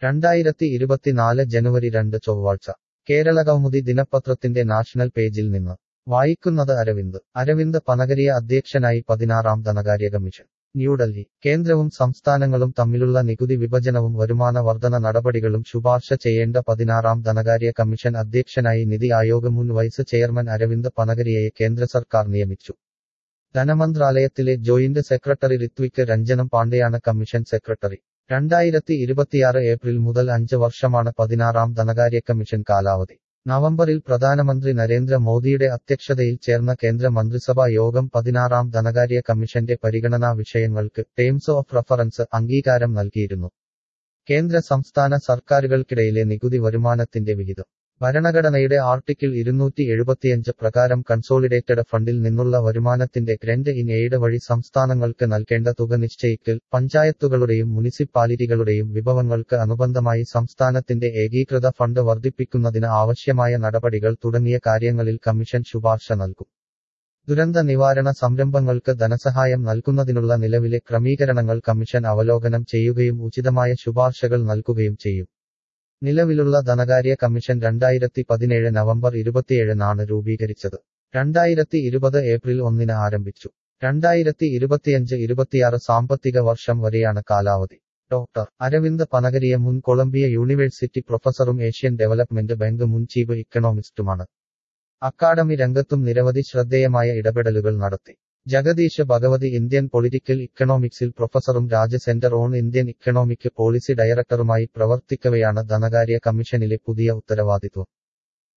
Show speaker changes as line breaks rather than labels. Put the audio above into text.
രണ്ടായിരത്തി ഇരുപത്തിനാല് ജനുവരി രണ്ട് ചൊവ്വാഴ്ച കേരള കൗമുദി ദിനപത്രത്തിന്റെ നാഷണൽ പേജിൽ നിന്ന് വായിക്കുന്നത് അരവിന്ദ് അരവിന്ദ് പനഗരിയ അധ്യക്ഷനായി പതിനാറാം ധനകാര്യ കമ്മീഷൻ ന്യൂഡൽഹി കേന്ദ്രവും സംസ്ഥാനങ്ങളും തമ്മിലുള്ള നികുതി വിഭജനവും വരുമാന വർധന നടപടികളും ശുപാർശ ചെയ്യേണ്ട പതിനാറാം ധനകാര്യ കമ്മീഷൻ അധ്യക്ഷനായി നിതി ആയോഗ് മുൻ വൈസ് ചെയർമാൻ അരവിന്ദ് പനഗരിയയെ കേന്ദ്ര സർക്കാർ നിയമിച്ചു ധനമന്ത്രാലയത്തിലെ ജോയിന്റ് സെക്രട്ടറി ഋത്വിക് രഞ്ജനം പാണ്ഡെയാണ് കമ്മീഷൻ സെക്രട്ടറി രണ്ടായിരത്തി ഇരുപത്തിയാറ് ഏപ്രിൽ മുതൽ അഞ്ച് വർഷമാണ് പതിനാറാം ധനകാര്യ കമ്മീഷൻ കാലാവധി നവംബറിൽ പ്രധാനമന്ത്രി നരേന്ദ്ര മോദിയുടെ അധ്യക്ഷതയിൽ ചേർന്ന കേന്ദ്ര മന്ത്രിസഭാ യോഗം പതിനാറാം ധനകാര്യ കമ്മീഷന്റെ പരിഗണനാ വിഷയങ്ങൾക്ക് ടേംസ് ഓഫ് റഫറൻസ് അംഗീകാരം നൽകിയിരുന്നു കേന്ദ്ര സംസ്ഥാന സർക്കാരുകൾക്കിടയിലെ നികുതി വരുമാനത്തിന്റെ വിഹിതം ഭരണഘടനയുടെ ആർട്ടിക്കിൾ ഇരുന്നൂറ്റി എഴുപത്തിയഞ്ച് പ്രകാരം കൺസോളിഡേറ്റഡ് ഫണ്ടിൽ നിന്നുള്ള വരുമാനത്തിന്റെ ഗ്രന്റ് ഇൻ എയ്ഡ് വഴി സംസ്ഥാനങ്ങൾക്ക് നൽകേണ്ട തുക നിശ്ചയിക്കൽ പഞ്ചായത്തുകളുടെയും മുനിസിപ്പാലിറ്റികളുടെയും വിഭവങ്ങൾക്ക് അനുബന്ധമായി സംസ്ഥാനത്തിന്റെ ഏകീകൃത ഫണ്ട് വർദ്ധിപ്പിക്കുന്നതിന് ആവശ്യമായ നടപടികൾ തുടങ്ങിയ കാര്യങ്ങളിൽ കമ്മീഷൻ ശുപാർശ നൽകും ദുരന്ത നിവാരണ സംരംഭങ്ങൾക്ക് ധനസഹായം നൽകുന്നതിനുള്ള നിലവിലെ ക്രമീകരണങ്ങൾ കമ്മീഷൻ അവലോകനം ചെയ്യുകയും ഉചിതമായ ശുപാർശകൾ നൽകുകയും ചെയ്യും നിലവിലുള്ള ധനകാര്യ കമ്മീഷൻ രണ്ടായിരത്തി പതിനേഴ് നവംബർ ഇരുപത്തിയേഴിനാണ് രൂപീകരിച്ചത് രണ്ടായിരത്തി ഇരുപത് ഏപ്രിൽ ഒന്നിന് ആരംഭിച്ചു രണ്ടായിരത്തി ഇരുപത്തിയഞ്ച് ഇരുപത്തിയാറ് സാമ്പത്തിക വർഷം വരെയാണ് കാലാവധി ഡോക്ടർ അരവിന്ദ് പനഗരിയ മുൻ കൊളംബിയ യൂണിവേഴ്സിറ്റി പ്രൊഫസറും ഏഷ്യൻ ഡെവലപ്മെന്റ് ബാങ്ക് മുൻ ചീഫ് ഇക്കണോമിസ്റ്റുമാണ് അക്കാഡമി രംഗത്തും നിരവധി ശ്രദ്ധേയമായ ഇടപെടലുകൾ നടത്തി ജഗദീഷ് ഭഗവതി ഇന്ത്യൻ പൊളിറ്റിക്കൽ ഇക്കണോമിക്സിൽ പ്രൊഫസറും Raja centre on Indian economic policy ഡയറക്ടറുമായി പ്രവർത്തിക്കവെയാണ് ധനകാര്യ കമ്മീഷനിലെ പുതിയ ഉത്തരവാദിത്വം